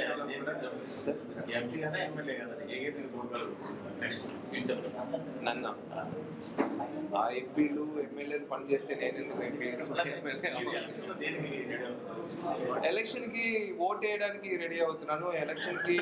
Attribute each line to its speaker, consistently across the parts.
Speaker 1: MP కదా MLA కదా ఏ గేట్ పోగలరు నెక్స్ట్ ఫ్యూచర్
Speaker 2: నన్ను ఆ ఎంపీలు ఎమ్మెల్యేలు పని చేస్తే నేను ఎందుకు ఎంపీలు ఎమ్మెల్యే
Speaker 1: దేనికి రెడీ అవుతుంది
Speaker 2: ఎలక్షన్ కి ఓట్ వేయడానికి రెడీ అవుతున్నాను ఎలక్షన్ కి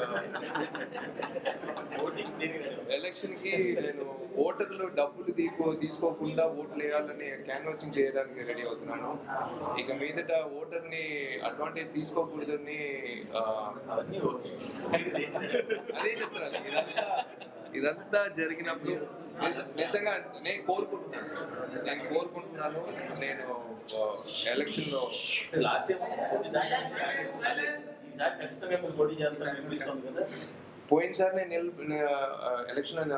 Speaker 1: ఓటింగ్ దేనికి రెడీ అవుతుంది
Speaker 2: ఎలక్షన్ కి నేను ఓటర్లు డబ్బులు తీసుకో తీసుకోకుండా ఓట్లు వేయాలని క్యాన్వాసింగ్ చేయడానికి రెడీ అవుతున్నాను ఇక మీదట ఓటర్ని అడ్వాంటేజ్ తీసుకోకూడదని ఆ,
Speaker 1: అవన్నీ ఓకే మీకు దేనికి రెడీ అవుతుంది
Speaker 2: అదే చెప్తున్నాను ఇదంతా ఇదంతా జరిగినప్పుడు నిజ- నిజంగా నేను కోరుకుంటున్నాను సార్ నేను కోరుకుంటున్నాను నేను ఎలక్షన్ లో
Speaker 1: లాస్ట్ టైం పోటీ చేయాలి. ఈసారి ఖచ్చితంగా మీరు పోటీ చేస్తారని అనిపిస్తుంది కదా
Speaker 2: పోయినసారి నేను నిల్ ఎలక్షన్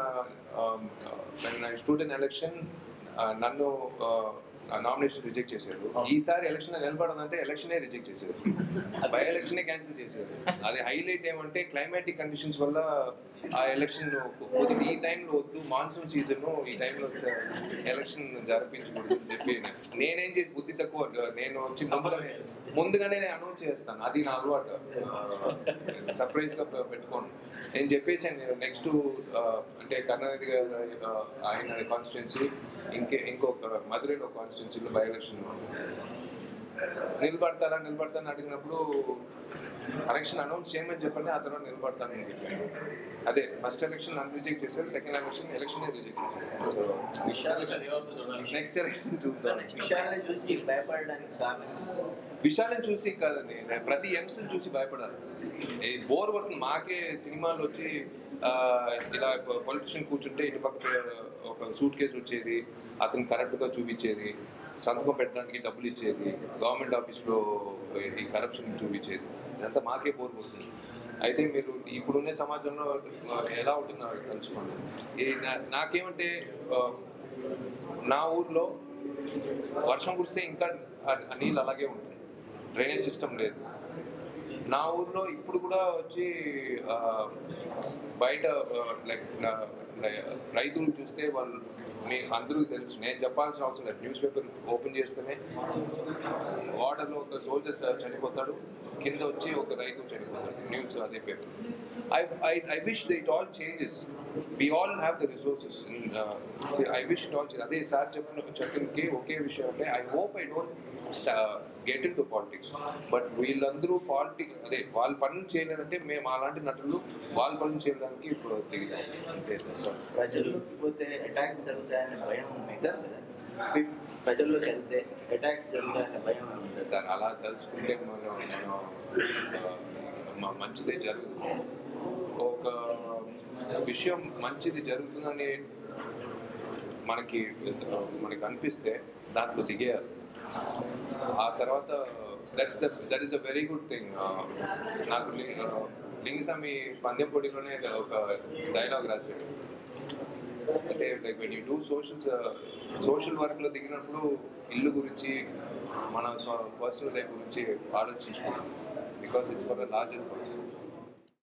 Speaker 2: స్టూడెంట్ ఎలక్షన్ నన్ను నామినేషన్ రిజెక్ట్ చేశారు ఈసారి ఎలక్షన్ నిలబడదంటే ఎలక్షనే రిజెక్ట్ చేశారు బై ఎలక్షనే క్యాన్సిల్ చేశారు అది హైలైట్ ఏమంటే క్లైమాటిక్ కండిషన్స్ వల్ల ఆ ఎలక్షన్ కొద్దిగా ఈ టైంలో వద్దు మాన్సూన్ సీజన్ ఈ టైంలో ఎలక్షన్ జరిపించకూడదు అని చెప్పి నేనేం చేసి బుద్ధి తక్కువ నేను వచ్చి ముందుగానే ముందుగానే నేను అనౌన్స్ చేస్తాను అది నా అలవాటు సర్ప్రైజ్ గా పె- పెట్టుకోను నేను చెప్పేసాను నేను నెక్స్ట్ అంటే కరుణానిధి గారు ఆ, ఆయన కాన్స్టిట్యున్సీ ఇంకే ఇంకొక మధురైలో కాన్స్టిట్యున్సీలో బై ఎలక్షన్ నిలబడతారా నిలబడతారని అడిగినప్పుడు ఎలక్షన్ అనౌన్స్ చేయమని చెప్పండి ఆ తర్వాత నిలబడతానని చెప్పాను అదే ఫస్ట్ ఎలక్షన్ నన్ను రిజెక్ట్ చేశారు సెకండ్ ఎలక్షన్ ఎలక్షన్ రిజెక్ట్
Speaker 1: విషయాలు
Speaker 2: చేశారు
Speaker 1: ఏమవుతుందో చూడాలి
Speaker 2: నెక్స్ట్ ఎలక్షన్ చూస్తాను
Speaker 3: విషయాన్ని చూసి భయపడడానికి కారణం
Speaker 2: విషయాలను చూసి కాదండి నేను ప్రతి యంగ్స్టర్ చూసి భయపడాలి ఈ బోర్ వర్క్ మాకే సినిమాలు వచ్చి ఆ, ఇలా పొలిటిషియన్ కూర్చుంటే ఇటు పక్క ఒక సూట్ కేసు వచ్చేది అతను కరెక్ట్గా చూపించేది సంతకం పెట్టడానికి డబ్బులు ఇచ్చేది గవర్నమెంట్ ఆఫీస్లో ఈ కరప్షన్ చూపించేది ఇదంతా మాకే బోర్ కొడుతుంది అయితే మీరు ఇప్పుడున్న సమాజంలో ఆ, ఎలా ఉంటుందో తెలుసుకోండి ఈ నా- నాకేమంటే ఆ, నా ఊర్లో వర్షం కురిస్తే ఇంకా ఆ- ఆ నీళ్ళు అలాగే ఉంటుంది డ్రైనేజ్ సిస్టమ్ లేదు నా ఊర్లో ఇప్పుడు కూడా వచ్చి ఆ, బయట లైక్ రైతులు చూస్తే వాళ్ళు మీ అందరికీ తెలుసు నేను చెప్పాల్సిన అవసరం లేదు న్యూస్ పేపర్ ఓపెన్ చేస్తేనే వాటర్లో ఒక సోల్జర్స్ చనిపోతాడు కింద వచ్చి ఒక రైతు చనిపోతాడు న్యూస్ అదే paper I I I wish the it all changes we all have the resources I wish it all అదే సార్ చెప్పిన చెప్పినకి ఒకే విషయం అంటే I hope I don't get into politics but వీళ్ళందరూ పాలిటిక్స్ అదే వాళ్ళ పనులు చేయలేదంటే మేము అలాంటి నటులు వాళ్ళ పనులు చేయడానికి ఇప్పుడు దిగుతాం అంతే సార్
Speaker 3: ప్రజల్లోకి పోతే అటాక్స్ జరుగుతాయనే భయం మీకు
Speaker 2: సార్?
Speaker 3: కదా ప్రజల్లోకి వెళ్తే అటాక్స్ జరుగుతాయనే భయం ఉంటుంది
Speaker 2: సార్ అలా తలుచుకుంటే మనం మనం ఆ, మ- మంచిదే జరుగుతుంది ఒక విషయం మంచిది జరుగుతుందని మనకి ఆ, మనకి అనిపిస్తే దాంట్లో దిగేయాలి ఆ తర్వాత that's that is a very good thing నాకు లి- ఆ, లింగస్వామి పందెం పోటీలోనే ఒక డైలాగ్ రాశాడు అంటే like when you do social social వర్క్లో దిగినప్పుడు ఇల్లు గురించి మన పర్సనల్ లైఫ్ గురించి ఆలోచించుకుంటాం because it's for the larger person